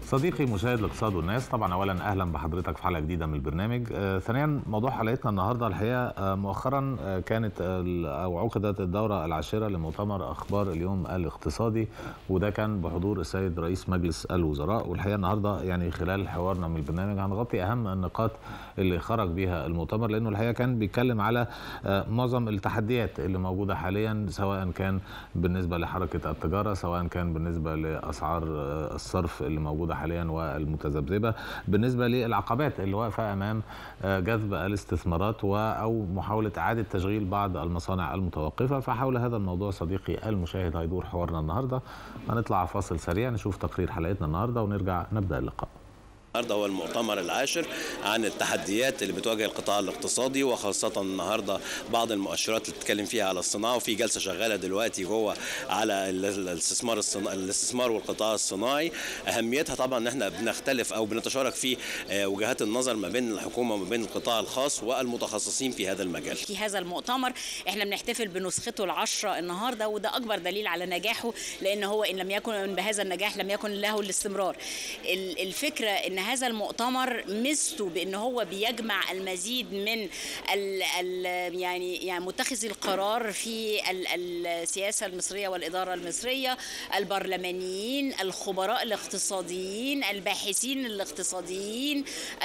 صديقي مشاهد الاقتصاد والناس طبعا اولا اهلا بحضرتك في حلقه جديده من البرنامج آه ثانيا موضوع حلقتنا النهارده الحقيقه آه مؤخرا آه كانت او عقدت الدوره العاشره لمؤتمر اخبار اليوم الاقتصادي وده كان بحضور السيد رئيس مجلس الوزراء والحقيقه النهارده يعني خلال حوارنا من البرنامج هنغطي اهم النقاط اللي خرج بيها المؤتمر لانه الحقيقه كان بيتكلم على معظم التحديات اللي موجوده حاليا سواء كان بالنسبه لحركه التجاره سواء كان بالنسبه لاسعار الصرف اللي موجوده حاليا والمتذبذبه بالنسبه للعقبات اللي واقفه امام جذب الاستثمارات او محاوله اعاده تشغيل بعض المصانع المتوقفه فحول هذا الموضوع صديقي المشاهد هيدور حوارنا النهارده هنطلع فاصل سريع نشوف تقرير حلقتنا النهارده ونرجع نبدا اللقاء النهارده هو المؤتمر العاشر عن التحديات اللي بتواجه القطاع الاقتصادي وخاصه النهارده بعض المؤشرات اللي بتتكلم فيها على الصناعه وفي جلسه شغاله دلوقتي جوه على الاستثمار الصنا... الاستثمار والقطاع الصناعي اهميتها طبعا ان احنا بنختلف او بنتشارك في وجهات النظر ما بين الحكومه وما بين القطاع الخاص والمتخصصين في هذا المجال. في هذا المؤتمر احنا بنحتفل بنسخته العشره النهارده وده اكبر دليل على نجاحه لان هو ان لم يكن بهذا النجاح لم يكن له الاستمرار. الفكره ان هذا المؤتمر ميزته بان هو بيجمع المزيد من ال ال يعني يعني متخذي القرار في ال السياسه المصريه والاداره المصريه البرلمانيين الخبراء الاقتصاديين الباحثين الاقتصاديين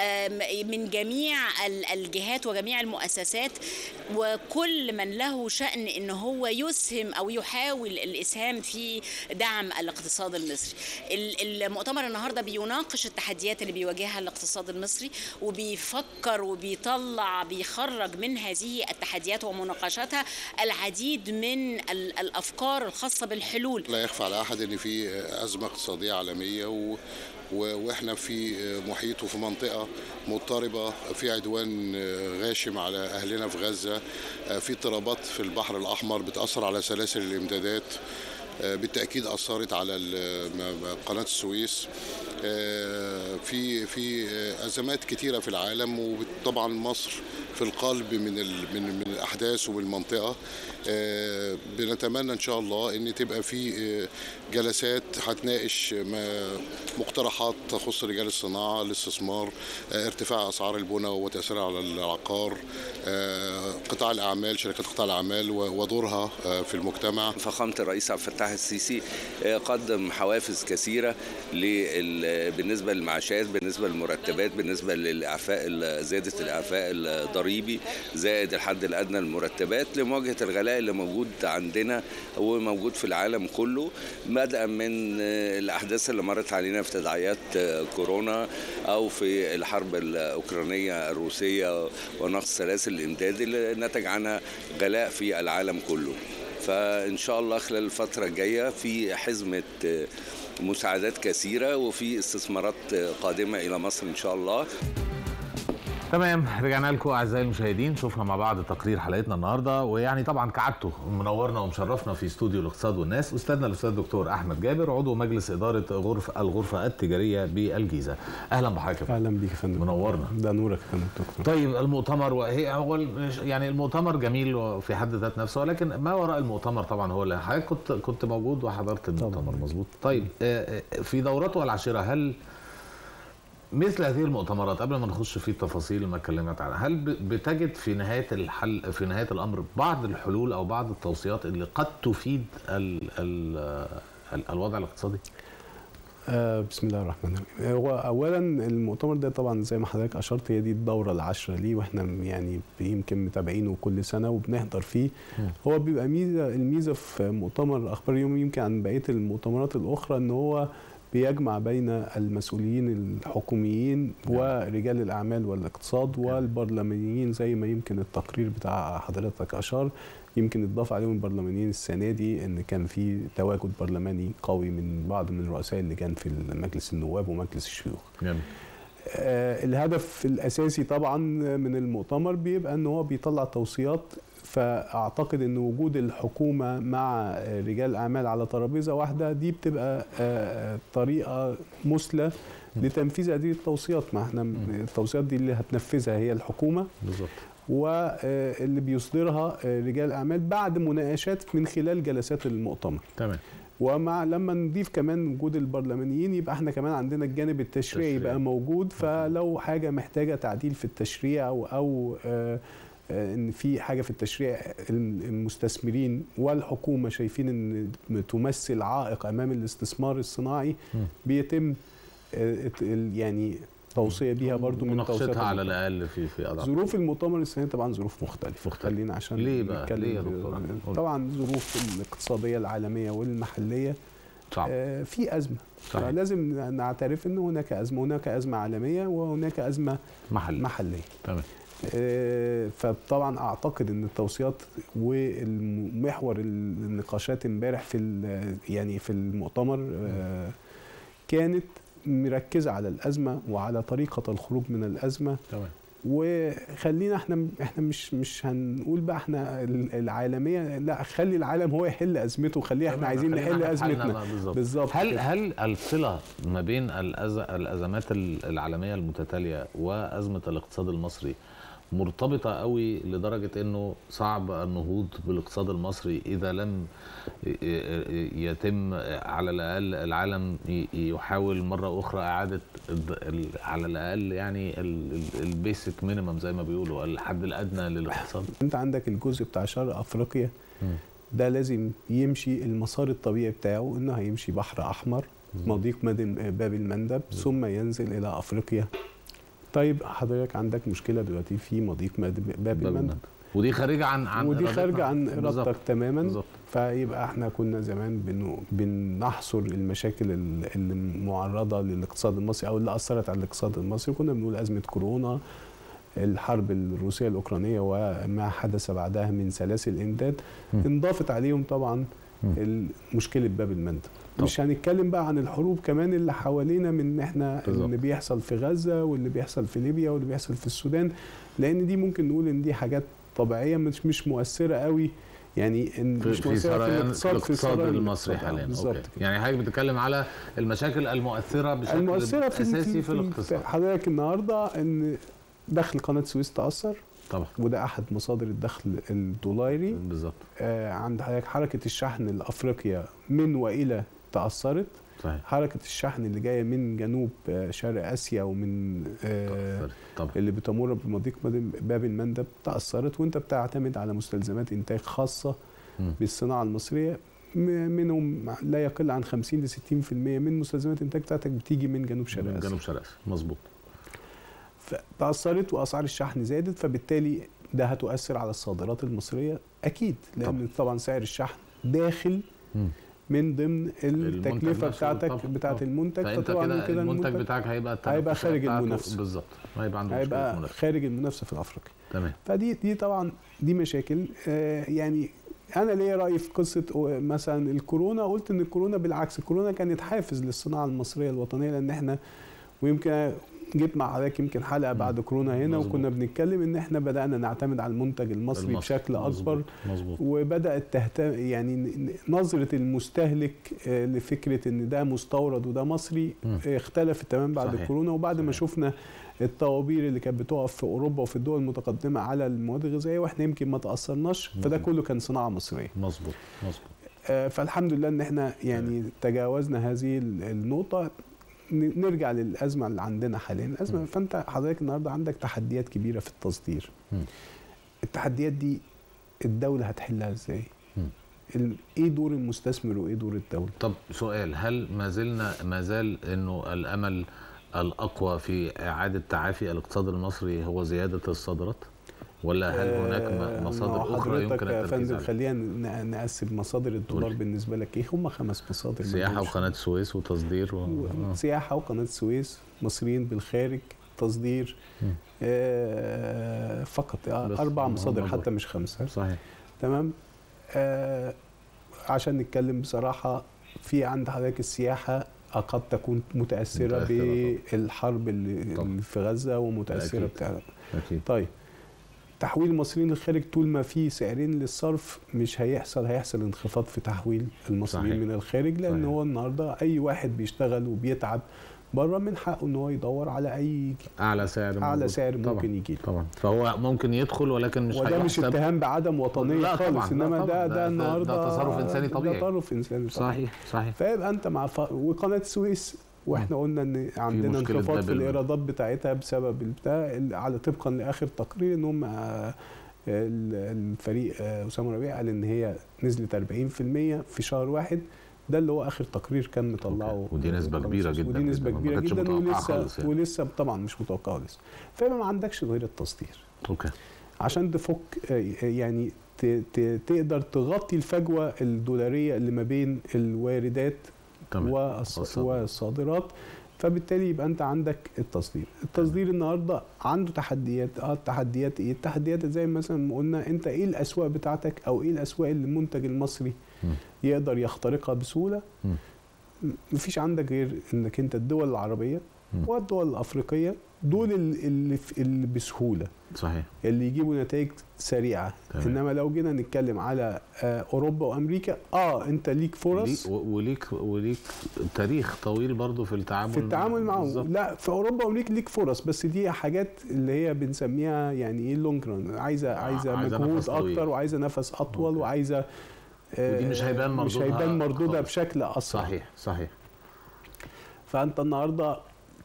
من جميع الجهات وجميع المؤسسات وكل من له شان ان هو يسهم او يحاول الاسهام في دعم الاقتصاد المصري المؤتمر النهارده بيناقش التحديات اللي بيواجهها الاقتصاد المصري وبيفكر وبيطلع بيخرج من هذه التحديات ومناقشاتها العديد من الافكار الخاصه بالحلول لا يخفى على احد ان في ازمه اقتصاديه عالميه و واحنا في محيط وفي منطقه مضطربه في عدوان غاشم على اهلنا في غزه في اضطرابات في البحر الاحمر بتاثر على سلاسل الامدادات بالتاكيد اثرت على قناه السويس في في ازمات كتيره في العالم وطبعا مصر في القلب من من من الاحداث وبالمنطقه بنتمنى ان شاء الله ان تبقى في جلسات هتناقش مقترحات تخص رجال الصناعه الاستثمار ارتفاع اسعار البنى وتاثيرها على العقار قطاع الاعمال شركات قطاع الاعمال ودورها في المجتمع فخامه الرئيس عبد الفتاح السيسي قدم حوافز كثيره بالنسبه للمعاشات بالنسبه للمرتبات بالنسبه للاعفاء زياده الاعفاء الضريبي زائد الحد الادنى للمرتبات لمواجهه الغلاء اللي موجود عندنا وموجود في العالم كله بدءا من الاحداث اللي مرت علينا في تداعيات كورونا او في الحرب الاوكرانيه الروسيه ونقص سلاسل الامداد اللي نتج عنها غلاء في العالم كله فان شاء الله خلال الفتره الجايه في حزمه مساعدات كثيره وفي استثمارات قادمه الى مصر ان شاء الله تمام رجعنا لكم اعزائي المشاهدين شفنا مع بعض تقرير حلقتنا النهارده ويعني طبعا كعادته منورنا ومشرفنا في استوديو الاقتصاد والناس استاذنا الاستاذ الدكتور احمد جابر عضو مجلس اداره غرفه الغرفه التجاريه بالجيزه اهلا بحضرتك اهلا بيك يا فندم منورنا ده نورك يا فندم دكتور طيب المؤتمر وهي هو يعني المؤتمر جميل في حد ذات نفسه ولكن ما وراء المؤتمر طبعا هو اللي حضرتك كنت كنت موجود وحضرت المؤتمر مظبوط طيب في دورته العاشره هل مثل هذه المؤتمرات قبل ما نخش في التفاصيل ما اتكلمت عنها هل بتجد في نهايه الحل في نهايه الامر بعض الحلول او بعض التوصيات اللي قد تفيد ال ال ال الوضع الاقتصادي آه بسم الله الرحمن الرحيم هو اولا المؤتمر ده طبعا زي ما حضرتك اشرت هي دي الدوره العاشره ليه واحنا يعني يمكن متابعينه كل سنه وبنحضر فيه م. هو بيبقى ميزه الميزه في مؤتمر اخبار اليوم يمكن عن بقيه المؤتمرات الاخرى ان هو بيجمع بين المسؤولين الحكوميين ورجال الاعمال والاقتصاد والبرلمانيين زي ما يمكن التقرير بتاع حضرتك اشار يمكن اضاف عليهم البرلمانيين السنه دي ان كان في تواجد برلماني قوي من بعض من رؤساء اللجان في مجلس النواب ومجلس الشيوخ. جميل. آه الهدف الاساسي طبعا من المؤتمر بيبقى ان هو بيطلع توصيات فاعتقد ان وجود الحكومه مع رجال الاعمال على ترابيزه واحده دي بتبقى طريقه مثلى لتنفيذ هذه التوصيات ما احنا التوصيات دي اللي هتنفذها هي الحكومه بالظبط واللي بيصدرها رجال الاعمال بعد مناقشات من خلال جلسات المؤتمر تمام ومع لما نضيف كمان وجود البرلمانيين يبقى احنا كمان عندنا الجانب التشريعي تشريعي. يبقى موجود فلو حاجه محتاجه تعديل في التشريع او او آه، آه، ان في حاجه في التشريع المستثمرين والحكومه شايفين ان تمثل عائق امام الاستثمار الصناعي مم. بيتم آه، ات- ال- يعني توصيه بيها برضو من توصيات مناقشتها على المؤتمر. الاقل في في أضعاف. ظروف المؤتمر السنه طبعا ظروف مختلفه مختلفة. خلينا عشان ليه بقى؟ نتكلم ليه يا ب- دكتور؟ قول. طبعا ظروف الاقتصاديه العالميه والمحليه صعب آه، في ازمه صحيح. فلازم نعترف ان هناك ازمه هناك ازمه عالميه وهناك ازمه محل محليه تمام آه، فطبعا اعتقد ان التوصيات ومحور النقاشات امبارح في ال- يعني في المؤتمر آه، كانت مركزه على الازمه وعلى طريقه الخروج من الازمه تمام وخلينا احنا احنا مش مش هنقول بقى احنا العالميه لا خلي العالم هو يحل ازمته خليه احنا تمام، عايزين خلينا نحل إحنا في حالنا ازمتنا بقى بالظبط. بالظبط هل كده. هل الصله ما بين الأز... الازمات ال- العالميه المتتاليه وازمه الاقتصاد المصري مرتبطه قوي لدرجه انه صعب النهوض بالاقتصاد المصري اذا لم ي- ي- يتم على الاقل العالم ي- يحاول مره اخرى اعاده الد- ال- على الاقل يعني البيسك مينيمم زي ما بيقولوا الحد الادنى للاقتصاد انت عندك الجزء بتاع شرق افريقيا مم. ده لازم يمشي المسار الطبيعي بتاعه انه هيمشي بحر احمر مضيق مدن باب المندب ثم ينزل الى افريقيا طيب حضرتك عندك مشكله دلوقتي في مضيق مد- باب باب المندب المندب. ودي خارجه عن عن ودي إرادتنا. خارجه عن بالظبط. ارادتك تماما بالظبط فيبقى احنا كنا زمان بن- بنحصر المشاكل ال- المعرضه للاقتصاد المصري او اللي اثرت على الاقتصاد المصري كنا بنقول ازمه كورونا الحرب الروسيه الاوكرانيه وما حدث بعدها من سلاسل امداد م. انضافت عليهم طبعا م. مشكله باب المندب طب. مش هنتكلم بقى عن الحروب كمان اللي حوالينا من احنا بالظبط. اللي بيحصل في غزه واللي بيحصل في ليبيا واللي بيحصل في السودان لان دي ممكن نقول ان دي حاجات طبيعيه مش مش مؤثره قوي يعني إن في, مش في مؤثره في سريان الاقتصاد الاقتصاد سريان المصري الاقتصاد. آه، حاليا بالظبط أوكي. كده. يعني حضرتك بتتكلم على المشاكل المؤثره بشكل المؤثره في اساسي في, الاقتصاد حضرتك النهارده ان دخل قناه السويس تاثر طبعا وده احد مصادر الدخل الدولاري بالظبط آه عند حضرتك حركه الشحن لافريقيا من والى تاثرت صحيح حركه الشحن اللي جايه من جنوب آه، شرق اسيا ومن آه تأثرت. طبعا اللي بتمر بمضيق مد- باب المندب تاثرت وانت بتعتمد على مستلزمات انتاج خاصه مم. بالصناعه المصريه م- منهم لا يقل عن 50 ل 60% من مستلزمات الانتاج بتاعتك بتيجي من جنوب شرق من اسيا جنوب شرق اسيا مظبوط فتاثرت واسعار الشحن زادت فبالتالي ده هتؤثر على الصادرات المصريه اكيد لان طبعا. طبعا, طبعا سعر الشحن داخل مم. من ضمن التكلفه نفسه بتاعتك طبعا. بتاعت طبعا. المنتج فانت فطبعا كده المنتج بتاعك هيبقى هيبقى التنافسية خارج بتاعته- المنافسة. بالظبط هيبقى عنده مشكله هيبقى منافسه خارج المنافسه في الافريقي تمام فدي دي طبعا دي مشاكل آه يعني انا ليا راي في قصه أو- مثلا الكورونا قلت ان الكورونا بالعكس الكورونا كانت حافز للصناعه المصريه الوطنيه لان احنا ويمكن جيت مع حضرتك يمكن حلقه بعد كورونا هنا مظبوط. وكنا بنتكلم ان احنا بدانا نعتمد على المنتج المصري, المصري. بشكل مظبوط. اكبر مظبوط وبدات تهتم يعني ن- نظره المستهلك آه، لفكره ان ده مستورد وده مصري مم. آه، اختلفت تماما بعد صحيح. الكورونا وبعد ما صحيح. شفنا الطوابير اللي كانت بتقف في اوروبا وفي الدول المتقدمه على المواد الغذائيه واحنا يمكن ما تاثرناش فده مظبوط. كله كان صناعه مصريه مظبوط مظبوط آه، فالحمد لله ان احنا يعني تجاوزنا هذه ال- النقطه ن- نرجع للازمه اللي عندنا حاليا الازمه مم. فانت حضرتك النهارده عندك تحديات كبيره في التصدير مم. التحديات دي الدوله هتحلها ازاي مم. ال- ايه دور المستثمر وايه دور الدوله طب سؤال هل ما زلنا ما زال انه الامل الاقوى في اعاده تعافي الاقتصاد المصري هو زياده الصادرات ولا هل هناك آه، م- ما مصادر اخرى حضرتك يمكن يا التركيز فندم عليها خلينا ن- نقسم مصادر الدولار قولي. بالنسبه لك ايه هم خمس مصادر سياحه ملهمش. وقناه السويس وتصدير و... آه. سياحه وقناه السويس مصريين بالخارج تصدير مم. آه فقط آه بس اربع هم مصادر دول. حتى مش خمسه صحيح تمام آه عشان نتكلم بصراحه في عند حضرتك السياحه قد تكون متاثره, متأثرة بالحرب اللي, طبعا. اللي في غزه ومتاثره أكيد. بتاع اكيد طيب تحويل المصريين للخارج طول ما في سعرين للصرف مش هيحصل هيحصل انخفاض في تحويل المصريين صحيح. من الخارج لان صحيح. هو النهارده اي واحد بيشتغل وبيتعب بره من حقه ان هو يدور على اي اعلى سعر اعلى موجود. سعر طبعاً. ممكن يجي طبعا فهو ممكن يدخل ولكن مش وده مش هيحسب. اتهام بعدم وطنيه لا خالص طبعاً، لا انما طبعاً. ده ده- ده ده- النهارده ده تصرف إنساني طبيعي. ده تصرف انساني طبيعي. صحيح صحيح فيبقى انت مع ف... وقناه السويس واحنا قلنا ان عندنا مشكلة انخفاض في دبل. الايرادات بتاعتها بسبب البتاع ال- على طبقا لاخر تقرير ان هم آه، ال- الفريق آه، اسامه ربيع قال ان هي نزلت 40% في شهر واحد ده اللي هو اخر تقرير كان مطلعه أوكي. ودي نسبة قناة كبيرة السويس. جداً ودي نسبه جداً. ما كبيره كانتش جدا متوقعة ولسه خالص يعني. ولسه طبعا مش متوقعه لسه فيبقى ما عندكش غير التصدير اوكي عشان تفك آه، يعني ت- ت- تقدر تغطي الفجوه الدولاريه اللي ما بين الواردات تمام والص- والصادرات. والصادرات فبالتالي يبقى انت عندك التصدير التصدير النهارده عنده تحديات اه التحديات ايه التحديات زي مثلا ما قلنا انت ايه الاسواق بتاعتك او ايه الاسواق اللي المنتج المصري مم. يقدر يخترقها بسهوله مم. م- مفيش عندك غير انك انت الدول العربيه مم. والدول الافريقيه دول ال- اللي, في- اللي بسهوله صحيح اللي يجيبوا نتائج سريعه تمام. انما لو جينا نتكلم على آه، اوروبا وامريكا اه انت ليك فرص ليك- و- وليك وليك تاريخ طويل برضو في التعامل في التعامل معهم بالظبط. لا في اوروبا وامريكا ليك فرص بس دي حاجات اللي هي بنسميها يعني ايه لونج ران عايزه عايزه عايزة مجهود نفس طويل. اكتر وعايزه نفس اطول أوكي. وعايزه آه، ودي مش هيبان مش مردودها هيبان مردودها خالص. بشكل اسرع صحيح صحيح فانت النهارده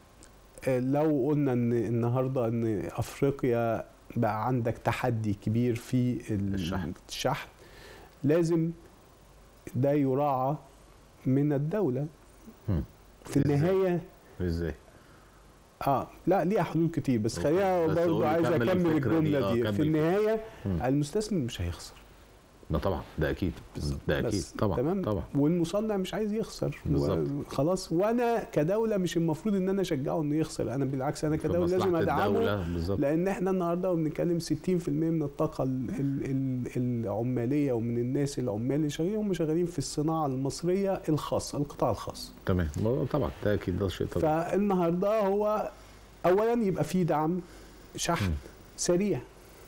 آه، لو قلنا ان النهارده ان افريقيا بقى عندك تحدي كبير في ال- الشحن. الشحن لازم ده يراعى من الدوله مم. في إزاي؟ النهايه ازاي اه لا ليها حلول كتير بس أوكي. خلينا بس برضه قول لي عايز كمل اكمل الفكرة دي. الجمله آه، دي, كمل في الفكرة. النهايه مم. المستثمر مش هيخسر ده طبعا ده اكيد ده اكيد بس طبعا تمام طبعا والمصنع مش عايز يخسر بالظبط. و- خلاص وانا كدوله مش المفروض ان انا اشجعه انه يخسر انا بالعكس انا في كدوله لازم مصلحة ادعمه الدولة بالظبط لان احنا النهارده بنتكلم 60% من الطاقه ال- ال- ال- العماليه ومن الناس العمال اللي شغالين هم شغالين في الصناعه المصريه الخاصه القطاع الخاص تمام ما- طبعا ده اكيد ده شيء طبيعي فالنهارده هو اولا يبقى في دعم شحن سريع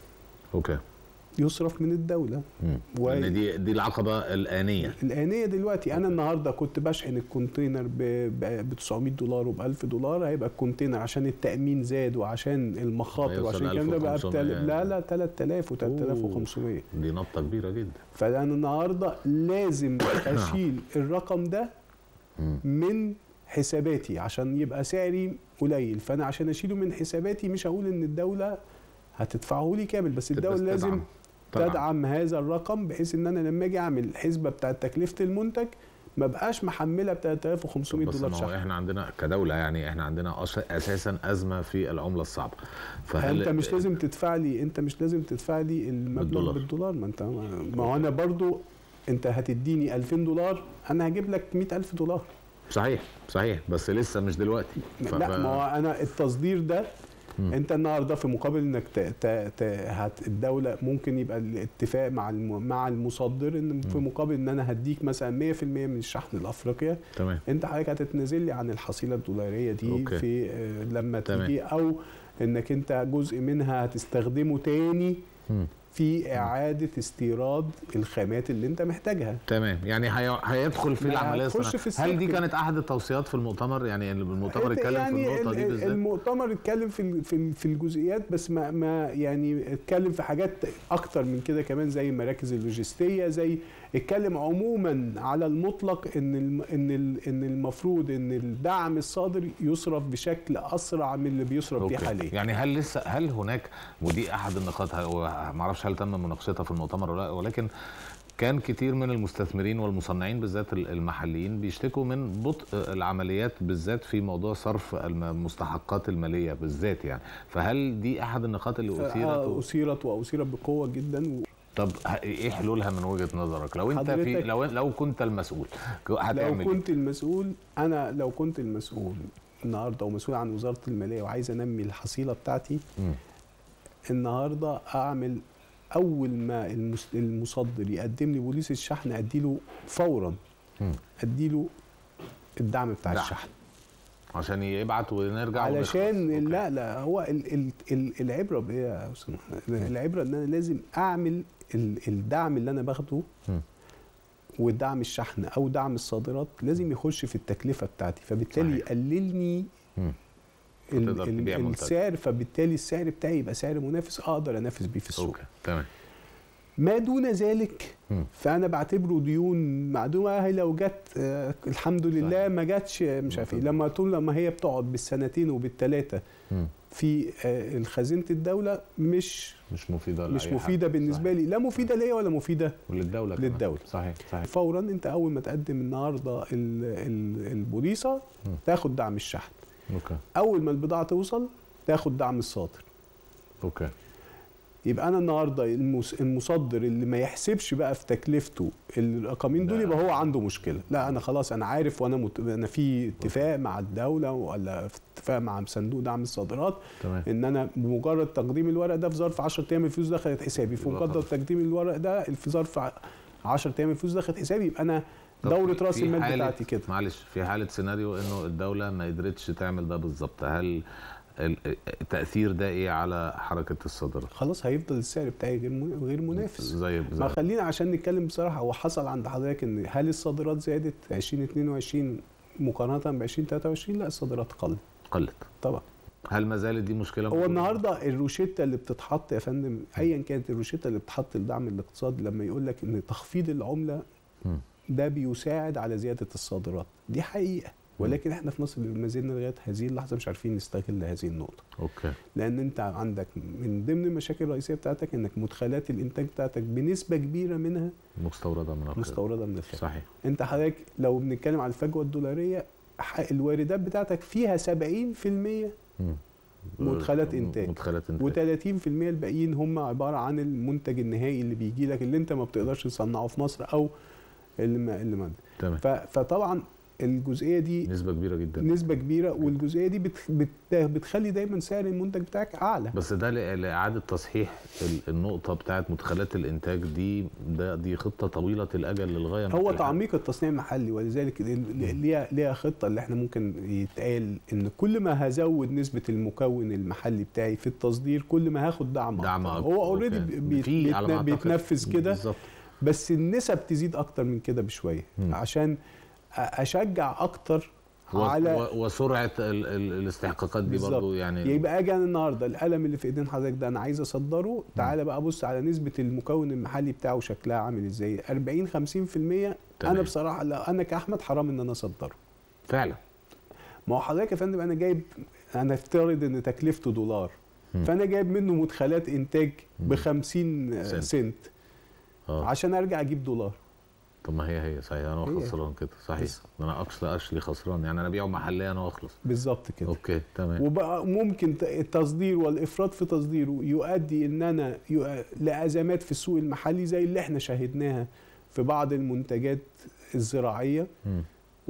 اوكي يصرف من الدوله مم. و- لان دي دي العقبه الانيه الآنية دلوقتي أنا النهاردة كنت بشحن الكونتينر ب 900 دولار وب 1000 دولار هيبقى الكونتينر عشان التأمين زاد وعشان المخاطر هيوصل وعشان الكلام ده بقى 1500 بتل... لا لا 3000 و 3500 دي نطه كبيره جدا فأنا النهاردة لازم أشيل الرقم ده مم. من حساباتي عشان يبقى سعري قليل فأنا عشان أشيله من حساباتي مش هقول إن الدولة هتدفعه لي كامل بس الدولة بس لازم تدعم. طبعاً. تدعم هذا الرقم بحيث ان انا لما اجي اعمل الحسبه بتاعت تكلفه المنتج ما بقاش محمله ب 3500 بس دولار ما هو شهر احنا عندنا كدوله يعني احنا عندنا أس- اساسا ازمه في العمله الصعبه فهل انت مش لازم تدفع لي انت مش لازم تدفع لي المبلغ بالدولار. بالدولار, ما انت ما هو انا برضو انت هتديني 2000 دولار انا هجيب لك 100000 دولار صحيح صحيح بس لسه مش دلوقتي ف- لا ف- ما هو انا التصدير ده مم. انت النهارده في مقابل انك ت... ت... ت... هت... الدوله ممكن يبقى الاتفاق مع الم... مع المصدر ان في مقابل ان انا هديك مثلا 100% من الشحن لافريقيا تمام انت حضرتك هتتنازل لي عن الحصيله الدولاريه دي أوكي. في آه، لما تمام. تيجي او انك انت جزء منها هتستخدمه تاني مم. في اعاده استيراد الخامات اللي انت محتاجها تمام يعني هي... هيدخل في ما العمليه هتخش الصناعية. في السلك. هل دي كانت احد التوصيات في المؤتمر يعني المؤتمر اتكلم يعني في النقطه ال- دي ال- بالذات المؤتمر اتكلم في ال- في ال- في الجزئيات بس ما ما يعني اتكلم في حاجات اكتر من كده كمان زي المراكز اللوجستيه زي اتكلم عموما على المطلق ان الم- ان ال- ان المفروض ان الدعم الصادر يصرف بشكل اسرع من اللي بيصرف بيه أوكي. حاليا يعني هل لسه هل هناك ودي احد النقاط ما اعرفش هل تم مناقشتها في المؤتمر ولا لا ولكن كان كتير من المستثمرين والمصنعين بالذات المحليين بيشتكوا من بطء العمليات بالذات في موضوع صرف المستحقات الماليه بالذات يعني فهل دي احد النقاط اللي اثيرت آه، و... اثيرت واثيرت بقوه جدا و- طب ه- ايه حلولها من وجهه نظرك لو انت في حضرتك- لو لو كنت المسؤول لو هتعمل إيه؟ كنت المسؤول انا لو كنت المسؤول النهارده ومسؤول عن وزاره الماليه وعايز انمي الحصيله بتاعتي مم. النهارده اعمل اول ما المس- المصدر يقدم لي بوليس الشحن اديله فورا مم. اديله الدعم بتاع دعم. الشحن عشان يبعت ونرجع ونخلص. علشان أوكي. لا لا هو ال ال ال العبره بايه يا أستاذ محمد؟ العبره ان انا لازم اعمل ال الدعم اللي انا باخده مم. ودعم الشحن او دعم الصادرات لازم يخش في التكلفه بتاعتي فبالتالي صحيح. يقللني مم. ال- فتقدر ال- تبيع منتج. السعر فبالتالي السعر بتاعي يبقى سعر منافس اقدر انافس بيه في السوق اوكي تمام ما دون ذلك مم. فانا بعتبره ديون معدومه هي لو جت آه، الحمد لله صحيح. ما جاتش آه، مش عارف ايه ممتاز. لما طول لما هي بتقعد بالسنتين وبالثلاثه مم. في آه، خزينه الدوله مش مش مفيده مش لأي حد. مفيده بالنسبه صحيح. لي لا مفيده ليا ولا مفيده وللدوله كمان. للدولة. صحيح صحيح فورا انت اول ما تقدم النهارده ال- ال- البوليصه مم. تاخد دعم الشحن اوكي اول ما البضاعه توصل تاخد دعم الصادر اوكي يبقى انا النهارده المس- المصدر اللي ما يحسبش بقى في تكلفته الرقمين دول لا. يبقى هو عنده مشكله لا انا خلاص انا عارف وانا مت... انا في اتفاق مع الدوله ولا في اتفاق مع صندوق دعم الصادرات تمام ان انا بمجرد تقديم الورق ده في ظرف 10 ايام الفلوس دخلت حسابي في يبقى مجرد خلاص. تقديم الورق ده في ظرف 10 ايام الفلوس دخلت حسابي يبقى انا طب دوره في- راس في المال حالة- بتاعتي كده معلش في حاله سيناريو انه الدوله ما قدرتش تعمل ده بالظبط هل ال- التاثير ده ايه على حركه الصادرات خلاص هيفضل السعر بتاعي غير من- غير منافس زي ما زي خلينا عشان نتكلم بصراحه هو حصل عند حضرتك ان هل الصادرات زادت 2022 مقارنه ب 2023 لا الصادرات قلت قلت طبعا هل ما زالت دي مشكله هو موجودة؟ النهارده الروشته اللي بتتحط يا فندم ايا كانت الروشته اللي بتتحط لدعم الاقتصاد لما يقول لك ان تخفيض العمله مم. ده بيساعد على زياده الصادرات دي حقيقه ولكن احنا في مصر ما زلنا لغايه هذه اللحظه مش عارفين نستغل هذه النقطه اوكي لان انت عندك من ضمن المشاكل الرئيسيه بتاعتك انك مدخلات الانتاج بتاعتك بنسبه كبيره منها مستورده من الخارج. مستورده من الخارج صحيح انت حضرتك لو بنتكلم على الفجوه الدولاريه ح- الواردات بتاعتك فيها 70% مم. مدخلات إنتاج. مدخلات انتاج و30% الباقيين هم عباره عن المنتج النهائي اللي بيجي لك اللي انت ما بتقدرش تصنعه في مصر او اللي ما اللي ما تمام ف- فطبعا الجزئيه دي نسبه كبيره جدا نسبه كبيره والجزئيه دي بت بت بتخلي دايما سعر المنتج بتاعك اعلى بس ده ل- لاعاده تصحيح ال- النقطه بتاعت مدخلات الانتاج دي ده دي خطه طويله الاجل للغايه هو ممكن تعميق التصنيع المحلي ولذلك ال- ليها ليها خطه اللي احنا ممكن يتقال ان كل ما هزود نسبه المكون المحلي بتاعي في التصدير كل ما هاخد دعم دعم أكتر. أكتر. هو اوريدي أوكي. بيت في على ما أعتقد. بيتنفذ كده بالظبط بس النسب تزيد اكتر من كده بشويه مم. عشان أ- اشجع اكتر و- على و- وسرعه ال ال الاستحقاقات دي بالظبط. برضو يعني يبقى اجي انا النهارده القلم اللي في ايدين حضرتك ده انا عايز اصدره تعالى بقى بص على نسبه المكون المحلي بتاعه شكلها عامل ازاي 40 50% تمام. انا بصراحه لا انا كاحمد حرام ان انا اصدره فعلا ما هو حضرتك يا فندم انا جايب انا افترض ان تكلفته دولار مم. فانا جايب منه مدخلات انتاج ب مم. 50 سنت. سنت اه عشان ارجع اجيب دولار طب ما هي هي صحيح انا هي. خسران كده صحيح بس. انا اصل اشلي خسران يعني انا ابيعه محليا واخلص بالظبط كده اوكي تمام وبقى ممكن ت- التصدير والافراط في تصديره يؤدي ان انا يؤ- لازمات في السوق المحلي زي اللي احنا شاهدناها في بعض المنتجات الزراعيه مم.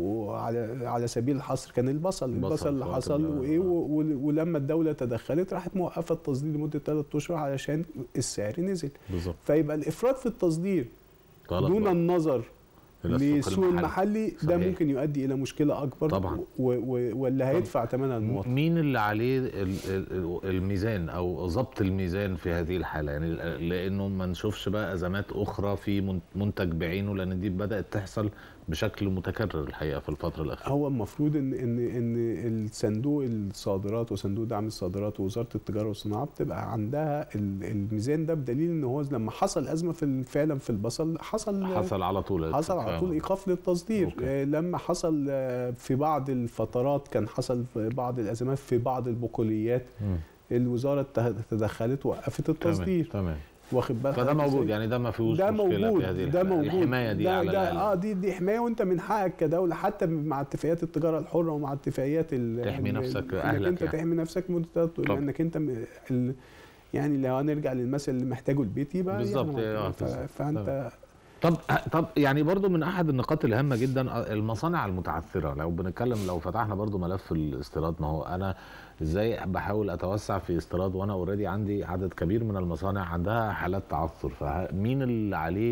وعلى على سبيل الحصر كان البصل البصل البصل اللي في وقت حصل ما- وايه و- و- ولما الدوله تدخلت راحت موقفه التصدير لمده ثلاث اشهر علشان السعر نزل بالظبط فيبقى الافراط في التصدير غلط دون بقى. النظر إلى للسوق المحلي ده صحيح. ممكن يؤدي الى مشكله اكبر طبعاً. و- و- واللي هيدفع ثمنها المواطن مين اللي عليه ال- ال- الميزان او ضبط الميزان في هذه الحاله يعني لانه ما نشوفش بقى ازمات اخرى في من- منتج بعينه لان دي بدات تحصل بشكل متكرر الحقيقه في الفتره الاخيره هو المفروض ان ان ان الصندوق الصادرات وصندوق دعم الصادرات ووزاره التجاره والصناعه بتبقى عندها ال- الميزان ده بدليل ان هو لما حصل ازمه في ال- فعلا في البصل حصل حصل على طول حصل على طول ايقاف للتصدير أوكي. آه، لما حصل آه، في بعض الفترات كان حصل في بعض الازمات في بعض البقوليات مم. الوزاره ته- تدخلت وقفت التصدير تمام تمام واخد بالك فده حضرتك موجود إزاي؟ يعني ده ما فيهوش ده مشكله موجود في هذه ده الحالة. موجود الحمايه دي ده على ده الاقل اه دي دي حمايه وانت من حقك كدوله حتى مع اتفاقيات التجاره الحره ومع اتفاقيات ال- تحمي ال- نفسك، انك أهلك انت يعني. تحمي نفسك مدة تلات- طبعا. لانك انت م- ال- يعني لو هنرجع للمثل اللي محتاجه البيت يبقى بالظبط، يعني آه، ف- بالظبط. فانت طب طب يعني برضو من احد النقاط الهامه جدا المصانع المتعثره لو بنتكلم لو فتحنا برضو ملف الاستيراد ما هو انا ازاي بحاول اتوسع في استيراد وانا اوريدي عندي عدد كبير من المصانع عندها حالات تعثر فمين اللي عليه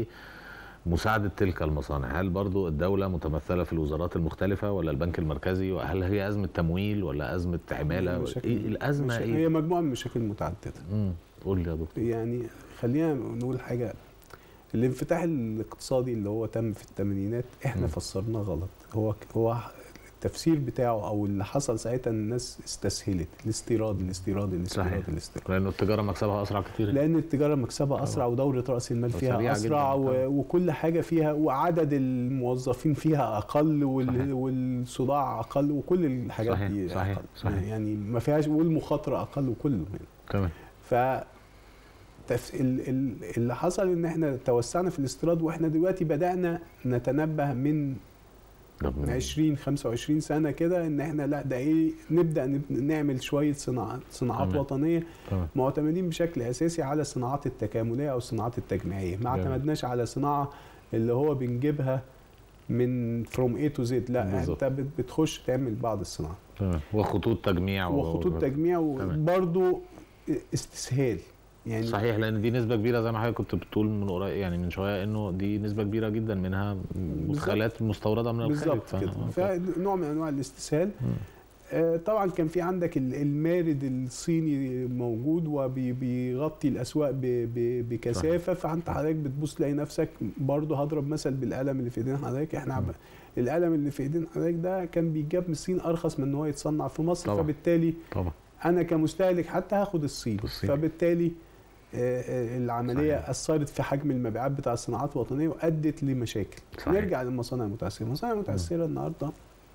مساعدة تلك المصانع هل برضو الدولة متمثلة في الوزارات المختلفة ولا البنك المركزي وهل هي أزمة تمويل ولا أزمة عمالة مشاكل- إيه الأزمة مش- إيه؟ هي مجموعه من المشاكل المتعدده مم. قول لي يا دكتور يعني خلينا نقول حاجه الانفتاح الاقتصادي اللي هو تم في الثمانينات احنا مم. فسرناه غلط هو هو التفسير بتاعه او اللي حصل ساعتها ان الناس استسهلت الاستيراد الاستيراد الاستيراد صحيح. الاستيراد لانه التجاره مكسبها اسرع كتير لان التجاره مكسبها اسرع ودوره راس المال فيها وسريعة اسرع جداً. و... وكل حاجه فيها وعدد الموظفين فيها اقل وال... صحيح. والصداع اقل وكل الحاجات صحيح، دي صحيح، أقل. صحيح. يعني ما فيهاش والمخاطره اقل وكله يعني. تمام ف تف... ال... ال... اللي حصل ان احنا توسعنا في الاستيراد واحنا دلوقتي بدانا نتنبه من ده من- 20 25 سنه كده ان احنا لا ده ايه نبدا نب- نعمل شويه صناعات صناعات تمام. وطنيه تمام معتمدين بشكل اساسي على الصناعات التكامليه او الصناعات التجميعيه ما جميل. اعتمدناش على صناعه اللي هو بنجيبها من فروم اي تو زد لا بالظبط. انت بت- بتخش تعمل بعض الصناعات تمام وخطوط تجميع و- وخطوط تجميع تمام. وبرضه استسهال يعني صحيح لان دي نسبه كبيره زي ما حضرتك كنت بتقول من قريب يعني من شويه انه دي نسبه كبيره جدا منها مدخلات مستورده من الخارج بالظبط ف- كده أوكي. فنوع من انواع الاستسهال آه، طبعا كان في عندك ال- المارد الصيني موجود وبيغطي الاسواق ب- ب- بكثافه فانت حضرتك بتبص تلاقي نفسك برضه هضرب مثل بالقلم اللي في ايدين حضرتك احنا عم- القلم اللي في ايدين حضرتك ده كان بيتجاب من الصين ارخص من ان هو يتصنع في مصر طبعا. فبالتالي طبعا انا كمستهلك حتى هاخد الصين الصين. فبالتالي آه، آه، العمليه صحيح. اثرت في حجم المبيعات بتاع الصناعات الوطنيه وادت لمشاكل صحيح. نرجع للمصانع المتاثره المصانع المتاثره النهارده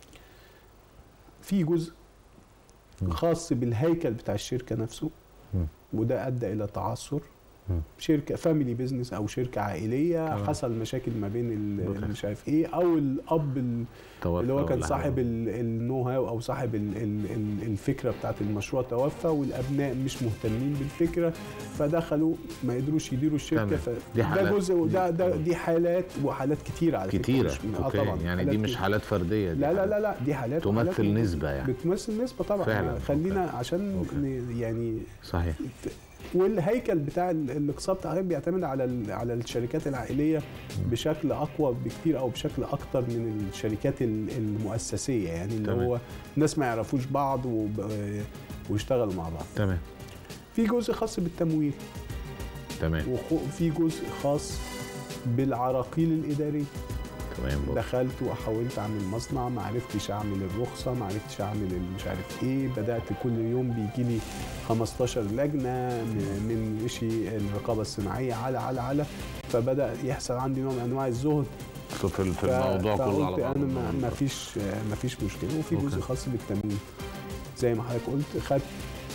في جزء مم. خاص بالهيكل بتاع الشركه نفسه مم. وده ادى الى تعثر مم. شركه فاميلي بيزنس او شركه عائليه تمام. حصل مشاكل ما بين ال- أوكي. مش عارف ايه او الاب ال- توفى اللي هو كان ولا صاحب حاجة. ال- النو هاو او صاحب ال- ال- ال- الفكره بتاعت المشروع توفى والابناء مش مهتمين بالفكره فدخلوا ما قدروش يديروا الشركه تمام. ف... دي ده حالات- جزء ده دي- ده دي حالات وحالات كتيره على فكره كتيره مش من- اوكي يعني حالات دي مش كتيرة. حالات فرديه دي لا لا حالات لا لا دي حالات وحالات تمثل موجودة. نسبه يعني بتمثل نسبه طبعا فعلا. خلينا أوكي. عشان أوكي. ن- يعني صحيح والهيكل بتاع ال- الاقتصاد بتاعها بيعتمد على ال- على الشركات العائليه بشكل اقوى بكتير او بشكل اكتر من الشركات ال- المؤسسيه يعني اللي تمام. هو ناس ما يعرفوش بعض وب- ويشتغلوا مع بعض تمام في جزء خاص بالتمويل تمام وفي جزء خاص بالعراقيل الاداريه تمام برضه. دخلت وحاولت اعمل مصنع ما عرفتش اعمل الرخصه ما عرفتش اعمل مش عارف ايه بدات كل يوم بيجي لي 15 لجنه م- من شيء الرقابه الصناعيه على على على فبدا يحصل عندي نوع من انواع الزهد في في في ف- الموضوع كله على فقلت بعضه انا ما- ما فيش ما فيش مشكله وفي أوكي. جزء خاص بالتمويل زي ما حضرتك قلت خدت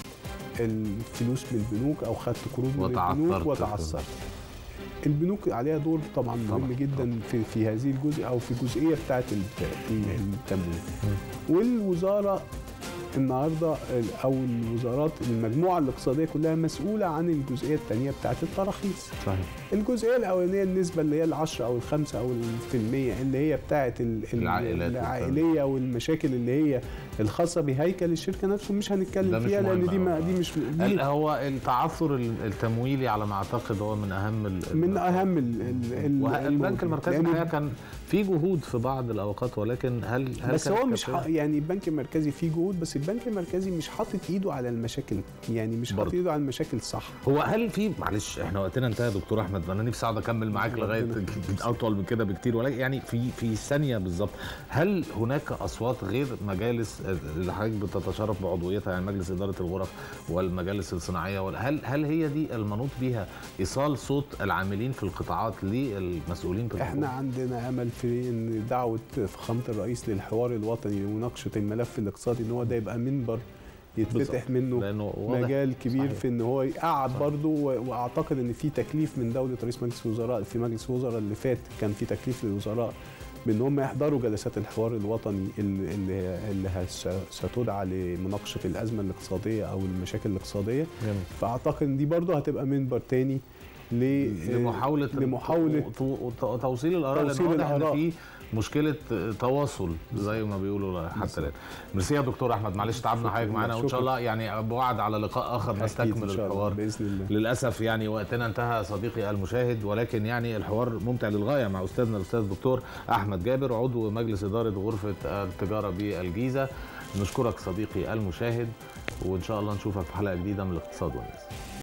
الفلوس من البنوك او خدت قروض من وتعثرت البنوك في- وتعثرت البنوك عليها دور طبعا مهم طبعاً، جدا في في هذه الجزء او في الجزئيه بتاعه الت- التمويل والوزاره النهارده او الوزارات المجموعه الاقتصاديه كلها مسؤوله عن الجزئيه الثانيه بتاعه التراخيص صحيح الجزئيه الاولانيه النسبه اللي هي العشرة او الخمسة او في المية اللي هي بتاعه ال- ال- العائلات العائليه والمشاكل اللي هي الخاصه بهيكل الشركه نفسه مش ده هنتكلم مش فيها لان مهم دي ما أوي. دي مش هل دي هو التعثر التمويلي على ما اعتقد هو من اهم ال- من اهم ال- ال- ال- والبنك الموضوع. المركزي لأن- الحقيقه كان في جهود في بعض الاوقات ولكن هل هل بس كانت هو مش كافية؟ ح... يعني البنك المركزي فيه جهود بس البنك المركزي مش حاطط ايده على المشاكل يعني مش حاطط برضه. ايده على المشاكل صح هو هل في معلش احنا وقتنا انتهى يا دكتور احمد انا نفسي اقعد اكمل معاك ربنا لغايه يخليك. اطول من كده بكتير ولكن يعني في في ثانيه بالظبط هل هناك اصوات غير مجالس اللي حضرتك بتتشرف بعضويتها يعني مجلس اداره الغرف والمجالس الصناعيه ولا- هل هل هي دي المنوط بها ايصال صوت العاملين في القطاعات للمسؤولين في احنا عندنا امل في ان دعوه فخامه الرئيس للحوار الوطني لمناقشه الملف الاقتصادي ان هو ده يبقى منبر يتفتح بالظبط. منه لانه واضح مجال كبير صحيح. في ان هو يقعد برضه و- واعتقد ان في تكليف من دوله رئيس مجلس الوزراء في مجلس الوزراء اللي فات كان في تكليف للوزراء بان هم يحضروا جلسات الحوار الوطني اللي اللي, اللي هس- ستدعى لمناقشه الازمه الاقتصاديه او المشاكل الاقتصاديه جميل. فاعتقد ان دي برضه هتبقى منبر تاني ل- لمحاولة لمحاولة تو- تو- توصيل الآراء لأن توصيل واضح إن الآراء. في مشكلة تواصل زي ما بيقولوا حتى الآن. ميرسي يا دكتور أحمد معلش تعبنا حضرتك معانا وإن شاء شكراً. الله يعني بوعد على لقاء آخر أكيد نستكمل إن شاء الله، الحوار باذن الله للأسف يعني وقتنا انتهى صديقي المشاهد ولكن يعني الحوار ممتع للغاية مع أستاذنا الأستاذ الدكتور أحمد جابر عضو مجلس إدارة غرفة التجارة بالجيزة نشكرك صديقي المشاهد وإن شاء الله نشوفك في حلقة جديدة من الاقتصاد والناس